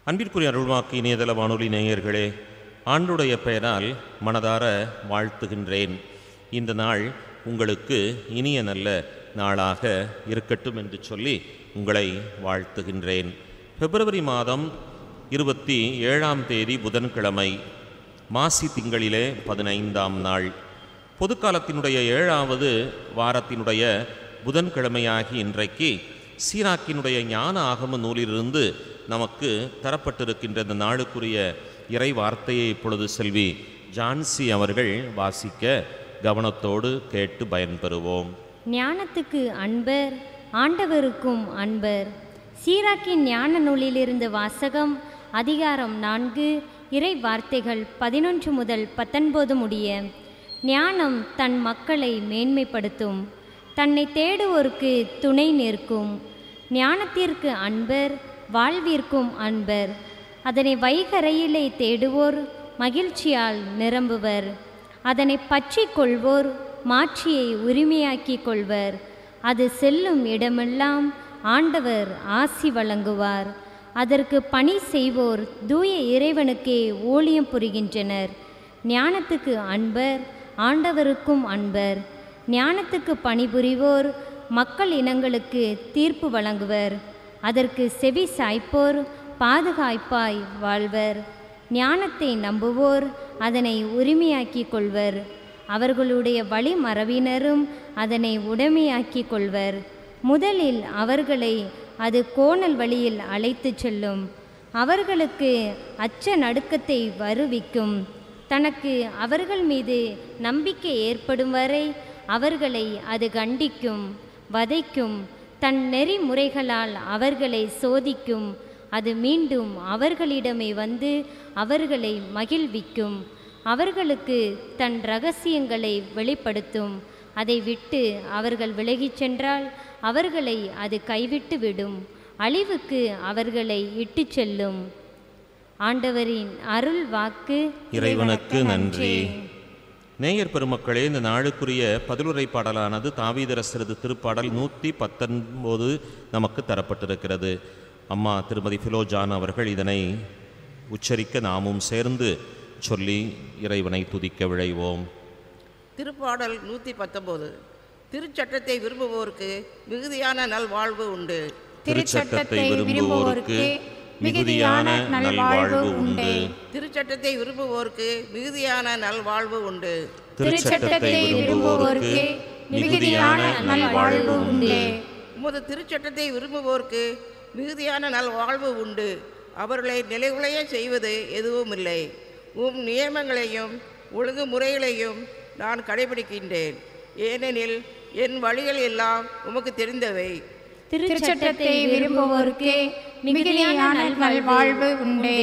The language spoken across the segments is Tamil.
அன்பிற்குரிய அருள்வாக்கு இணையதள வானொலி நேயர்களே ஆண்டுடைய பெயரால் மனதார வாழ்த்துகின்றேன் இந்த நாள் உங்களுக்கு இனிய நல்ல நாளாக இருக்கட்டும் என்று சொல்லி உங்களை வாழ்த்துகின்றேன் பிப்ரவரி மாதம் இருபத்தி ஏழாம் தேதி புதன்கிழமை மாசி திங்களிலே பதினைந்தாம் நாள் பொதுக்காலத்தினுடைய ஏழாவது வாரத்தினுடைய புதன்கிழமையாகி இன்றைக்கு சீராக்கினுடைய ஞான ஆகம நூலிலிருந்து நமக்கு தரப்பட்டிருக்கின்ற இந்த நாளுக்குரிய இறை வார்த்தையை இப்பொழுது செல்வி ஜான்சி அவர்கள் வாசிக்க கவனத்தோடு கேட்டு பயன்பெறுவோம் ஞானத்துக்கு அன்பர் ஆண்டவருக்கும் அன்பர் சீராக்கின் ஞான நூலிலிருந்து வாசகம் அதிகாரம் நான்கு இறை வார்த்தைகள் பதினொன்று முதல் பத்தொன்பது முடிய ஞானம் தன் மக்களை மேன்மைப்படுத்தும் தன்னை தேடுவோருக்கு துணை நிற்கும் ஞானத்திற்கு அன்பர் வாழ்விற்கும் அன்பர் அதனை வைகரையிலே தேடுவோர் மகிழ்ச்சியால் நிரம்புவர் அதனை பற்றிக் கொள்வோர் மாட்சியை உரிமையாக்கிக் கொள்வர் அது செல்லும் இடமெல்லாம் ஆண்டவர் ஆசி வழங்குவார் அதற்கு பணி செய்வோர் தூய இறைவனுக்கே ஊழியம் புரிகின்றனர் ஞானத்துக்கு அன்பர் ஆண்டவருக்கும் அன்பர் ஞானத்துக்கு பணிபுரிவோர் மக்கள் இனங்களுக்கு தீர்ப்பு வழங்குவர் அதற்கு செவி சாய்ப்போர் பாதுகாப்பாய் வாழ்வர் ஞானத்தை நம்புவோர் அதனை உரிமையாக்கிக் கொள்வர் அவர்களுடைய வழிமரபினரும் அதனை உடைமையாக்கிக் கொள்வர் முதலில் அவர்களை அது கோணல் வழியில் அழைத்துச் செல்லும் அவர்களுக்கு அச்ச நடுக்கத்தை வருவிக்கும் தனக்கு அவர்கள் மீது நம்பிக்கை ஏற்படும் வரை அவர்களை அது கண்டிக்கும் வதைக்கும் தன் நெறிமுறைகளால் அவர்களை சோதிக்கும் அது மீண்டும் அவர்களிடமே வந்து அவர்களை மகிழ்விக்கும் அவர்களுக்கு தன் ரகசியங்களை வெளிப்படுத்தும் அதை விட்டு அவர்கள் விலகிச் சென்றால் அவர்களை அது கைவிட்டு விடும் அழிவுக்கு அவர்களை இட்டுச் செல்லும் ஆண்டவரின் அருள் வாக்கு இறைவனுக்கு நன்றி நேயர் பெருமக்களே இந்த நாளுக்குரிய பதிலுரை பாடலானது தாவீதரசரது திருப்பாடல் நூற்றி பத்தொன்பது நமக்கு தரப்பட்டிருக்கிறது அம்மா திருமதி ஃபிலோஜான் அவர்கள் இதனை உச்சரிக்க நாமும் சேர்ந்து சொல்லி இறைவனை துதிக்க விழைவோம் திருப்பாடல் நூற்றி பத்தொம்போது திருச்சட்டத்தை விரும்புவோருக்கு மிகுதியான நல்வாழ்வு உண்டு திருச்சட்டத்தை விரும்புவோருக்கு மிகுதியான நல்வாழ்வு உண்டு திருச்சட்டத்தை விரும்புவோருக்கு மிகுதியான நல்வாழ்வு உண்டு திருச்சட்டத்தை விரும்புவோருக்கு மிகுதியான நல்வாழ்வு உண்டு உமது திருச்சட்டத்தை விரும்புவோருக்கு மிகுதியான நல்வாழ்வு உண்டு அவர்களை நிலைகுலைய செய்வது எதுவும் இல்லை உம் நியமங்களையும் ஒழுங்குமுறைகளையும் நான் கடைபிடிக்கின்றேன் ஏனெனில் என் வழிகள் எல்லாம் உமக்கு தெரிந்தவை திருச்சட்டத்தை விரும்புவோருக்கு மிகுதியான நல்வாழ்வு உண்டு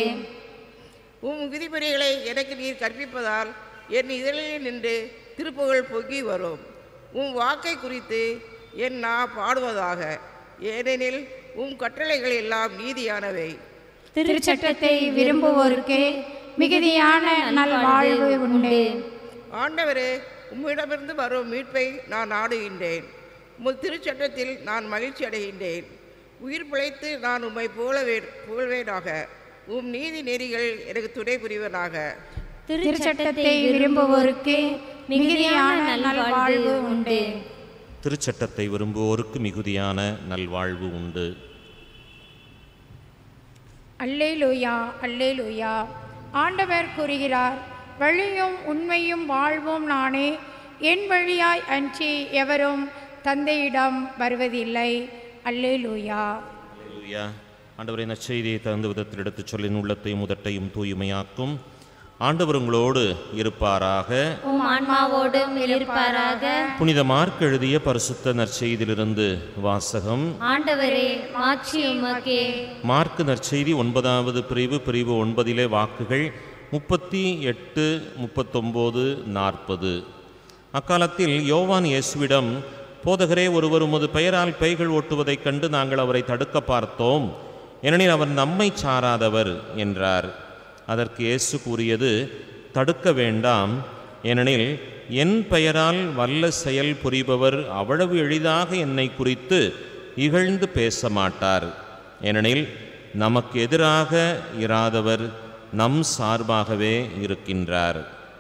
உம் விதிமுறைகளை எனக்கு நீர் கற்பிப்பதால் என் இதழில் நின்று திருப்புகழ் பொங்கி வரும் உம் வாக்கை குறித்து என் நா பாடுவதாக ஏனெனில் உம் கட்டளைகள் எல்லாம் நீதியானவை திருச்சட்டத்தை விரும்புவோருக்கு மிகுதியான நல்வாழ்வு உண்டு ஆண்டவரே உம்மிடமிருந்து வரும் மீட்பை நான் நாடுகின்றேன் உமது திருச்சட்டத்தில் நான் மகிழ்ச்சி அடைகின்றேன் உயிர் பிழைத்து நான் உம்மை புகழவே புகழ்வேனாக உம் நீதி நெறிகள் எனக்கு துணை புரிவனாக திருச்சட்டத்தை விரும்புவோருக்கு மிகுதியான நல்வாழ்வு உண்டு திருச்சட்டத்தை விரும்புவோருக்கு மிகுதியான நல்வாழ்வு உண்டு அல்லேலூயா அல்லேலூயா ஆண்டவர் கூறுகிறார் வழியும் உண்மையும் வாழ்வும் நானே என் வழியாய் அன்றி எவரும் தந்தையிடம் வருவதில்லை அல்லேலூயா அல்லேலூயா ஆண்டவரை நற்செய்தியை தகுந்த விதத்தில் எடுத்துச் சொல்லின் உள்ளத்தையும் உதட்டையும் தூய்மையாக்கும் ஆண்டவர் உங்களோடு இருப்பாராக உம் ஆன்மாவோடும் இருப்பாராக புனித மார்க் எழுதிய பரிசுத்த நற்செய்தியிலிருந்து வாசகம் ஆண்டவரே மாட்சி உமக்கே மார்க் நற்செய்தி ஒன்பதாவது பிரிவு பிரிவு ஒன்பதிலே வாக்குகள் முப்பத்தி எட்டு முப்பத்தொம்போது நாற்பது அக்காலத்தில் யோவான் இயேசுவிடம் போதகரே ஒருவர் உமது பெயரால் பேய்கள் ஓட்டுவதைக் கண்டு நாங்கள் அவரை தடுக்க பார்த்தோம் ஏனெனில் அவர் நம்மை சாராதவர் என்றார் அதற்கு இயேசு கூறியது தடுக்க வேண்டாம் ஏனெனில் என் பெயரால் வல்ல செயல் புரிபவர் அவ்வளவு எளிதாக என்னை குறித்து இகழ்ந்து பேச மாட்டார் ஏனெனில் நமக்கு எதிராக இராதவர் நம் சார்பாகவே இருக்கின்றார்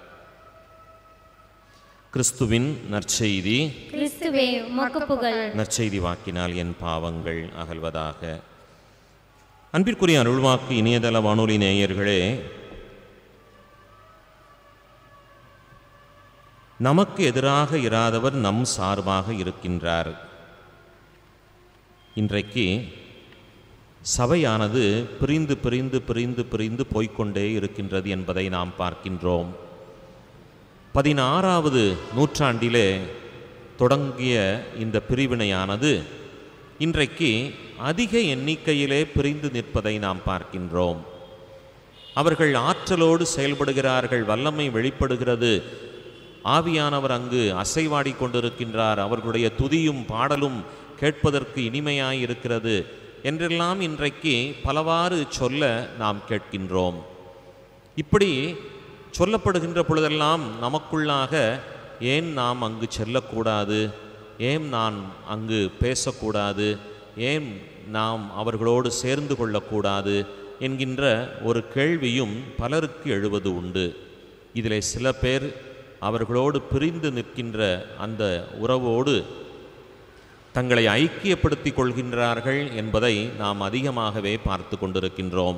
கிறிஸ்துவின் நற்செய்தி கிறிஸ்துவே உமக்கு புகழ் நற்செய்தி வாக்கினால் என் பாவங்கள் அகல்வதாக அன்பிற்குரிய அருள்வாக்கு இணையதள வானொலி நேயர்களே நமக்கு எதிராக இராதவர் நம் சார்பாக இருக்கின்றார் இன்றைக்கு சபையானது பிரிந்து பிரிந்து பிரிந்து பிரிந்து போய்க்கொண்டே இருக்கின்றது என்பதை நாம் பார்க்கின்றோம் பதினாறாவது நூற்றாண்டிலே தொடங்கிய இந்த பிரிவினையானது இன்றைக்கு அதிக எண்ணிக்கையிலே பிரிந்து நிற்பதை நாம் பார்க்கின்றோம் அவர்கள் ஆற்றலோடு செயல்படுகிறார்கள் வல்லமை வெளிப்படுகிறது ஆவியானவர் அங்கு அசைவாடி கொண்டிருக்கின்றார் அவர்களுடைய துதியும் பாடலும் கேட்பதற்கு இனிமையாய் இருக்கிறது என்றெல்லாம் இன்றைக்கு பலவாறு சொல்ல நாம் கேட்கின்றோம் இப்படி சொல்லப்படுகின்ற பொழுதெல்லாம் நமக்குள்ளாக ஏன் நாம் அங்கு செல்லக்கூடாது ஏன் நான் அங்கு பேசக்கூடாது ஏன் நாம் அவர்களோடு சேர்ந்து கொள்ளக்கூடாது என்கின்ற ஒரு கேள்வியும் பலருக்கு எழுவது உண்டு இதிலே சில பேர் அவர்களோடு பிரிந்து நிற்கின்ற அந்த உறவோடு தங்களை ஐக்கியப்படுத்திக் கொள்கின்றார்கள் என்பதை நாம் அதிகமாகவே பார்த்து கொண்டிருக்கின்றோம்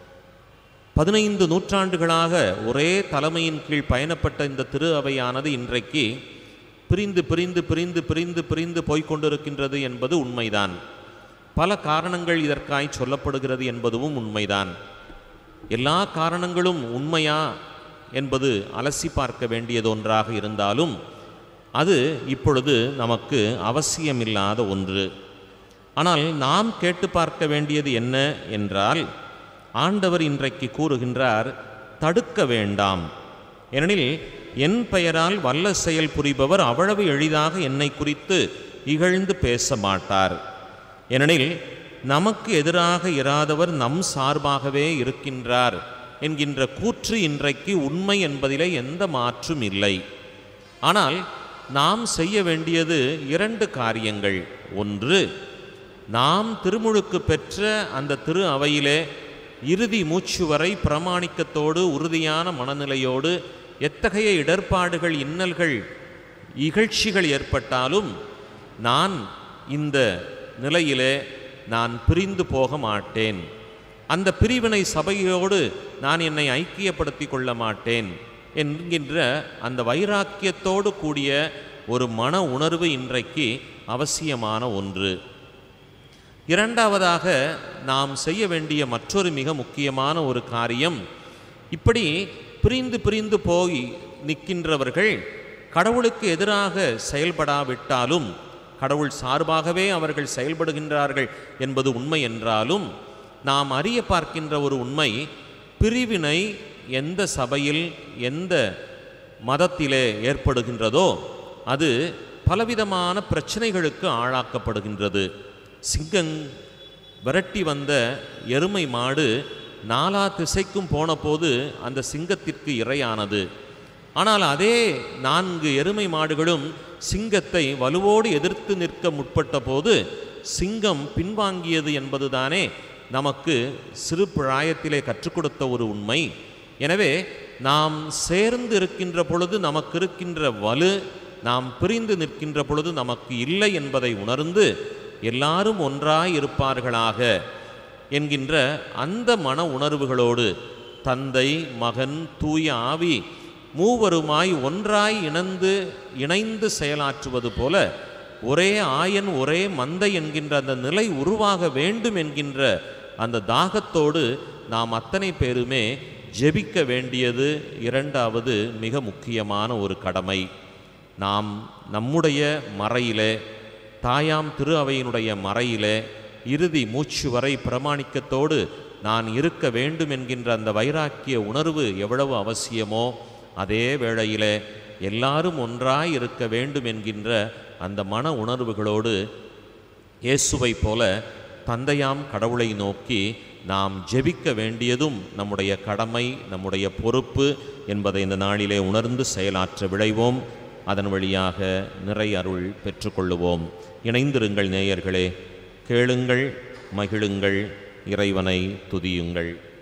பதினைந்து நூற்றாண்டுகளாக ஒரே தலைமையின் கீழ் பயணப்பட்ட இந்த திரு அவையானது இன்றைக்கு பிரிந்து பிரிந்து பிரிந்து பிரிந்து பிரிந்து போய்க்கொண்டிருக்கின்றது என்பது உண்மைதான் பல காரணங்கள் இதற்காய் சொல்லப்படுகிறது என்பதும் உண்மைதான் எல்லா காரணங்களும் உண்மையா என்பது அலசி பார்க்க வேண்டியது ஒன்றாக இருந்தாலும் அது இப்பொழுது நமக்கு அவசியமில்லாத ஒன்று ஆனால் நாம் கேட்டு பார்க்க வேண்டியது என்ன என்றால் ஆண்டவர் இன்றைக்கு கூறுகின்றார் தடுக்க வேண்டாம் ஏனெனில் என் பெயரால் வல்ல செயல் புரிபவர் அவ்வளவு எளிதாக என்னை குறித்து இகழ்ந்து பேச மாட்டார் ஏனெனில் நமக்கு எதிராக இராதவர் நம் சார்பாகவே இருக்கின்றார் என்கின்ற கூற்று இன்றைக்கு உண்மை என்பதிலே எந்த மாற்றும் இல்லை ஆனால் நாம் செய்ய வேண்டியது இரண்டு காரியங்கள் ஒன்று நாம் திருமுழுக்கு பெற்ற அந்த திரு அவையிலே இறுதி மூச்சு வரை பிரமாணிக்கத்தோடு உறுதியான மனநிலையோடு எத்தகைய இடர்பாடுகள் இன்னல்கள் இகழ்ச்சிகள் ஏற்பட்டாலும் நான் இந்த நிலையிலே நான் பிரிந்து போக மாட்டேன் அந்த பிரிவினை சபையோடு நான் என்னை ஐக்கியப்படுத்தி கொள்ள மாட்டேன் என்கின்ற அந்த வைராக்கியத்தோடு கூடிய ஒரு மன உணர்வு இன்றைக்கு அவசியமான ஒன்று இரண்டாவதாக நாம் செய்ய வேண்டிய மற்றொரு மிக முக்கியமான ஒரு காரியம் இப்படி பிரிந்து பிரிந்து போய் நிற்கின்றவர்கள் கடவுளுக்கு எதிராக செயல்படாவிட்டாலும் கடவுள் சார்பாகவே அவர்கள் செயல்படுகின்றார்கள் என்பது உண்மை என்றாலும் நாம் அறிய பார்க்கின்ற ஒரு உண்மை பிரிவினை எந்த சபையில் எந்த மதத்திலே ஏற்படுகின்றதோ அது பலவிதமான பிரச்சனைகளுக்கு ஆளாக்கப்படுகின்றது சிங்கங் விரட்டி வந்த எருமை மாடு நாலா திசைக்கும் போனபோது அந்த சிங்கத்திற்கு இரையானது ஆனால் அதே நான்கு எருமை மாடுகளும் சிங்கத்தை வலுவோடு எதிர்த்து நிற்க முற்பட்ட போது சிங்கம் பின்வாங்கியது என்பதுதானே நமக்கு சிறு பிராயத்திலே கற்றுக் கொடுத்த ஒரு உண்மை எனவே நாம் சேர்ந்து இருக்கின்ற பொழுது நமக்கு இருக்கின்ற வலு நாம் பிரிந்து நிற்கின்ற பொழுது நமக்கு இல்லை என்பதை உணர்ந்து எல்லாரும் ஒன்றாய் இருப்பார்களாக என்கின்ற அந்த மன உணர்வுகளோடு தந்தை மகன் தூய ஆவி மூவருமாய் ஒன்றாய் இணைந்து இணைந்து செயலாற்றுவது போல ஒரே ஆயன் ஒரே மந்தை என்கின்ற அந்த நிலை உருவாக வேண்டும் என்கின்ற அந்த தாகத்தோடு நாம் அத்தனை பேருமே ஜெபிக்க வேண்டியது இரண்டாவது மிக முக்கியமான ஒரு கடமை நாம் நம்முடைய மறையிலே தாயாம் திரு அவையினுடைய மறையிலே இறுதி மூச்சு வரை பிரமாணிக்கத்தோடு நான் இருக்க வேண்டும் என்கின்ற அந்த வைராக்கிய உணர்வு எவ்வளவு அவசியமோ அதே வேளையிலே எல்லாரும் ஒன்றாய் இருக்க வேண்டும் என்கின்ற அந்த மன உணர்வுகளோடு இயேசுவை போல தந்தையாம் கடவுளை நோக்கி நாம் ஜெபிக்க வேண்டியதும் நம்முடைய கடமை நம்முடைய பொறுப்பு என்பதை இந்த நாளிலே உணர்ந்து செயலாற்ற விளைவோம் அதன் வழியாக நிறை அருள் பெற்றுக்கொள்ளுவோம் இணைந்திருங்கள் நேயர்களே கேளுங்கள் மகிழுங்கள் இறைவனை துதியுங்கள்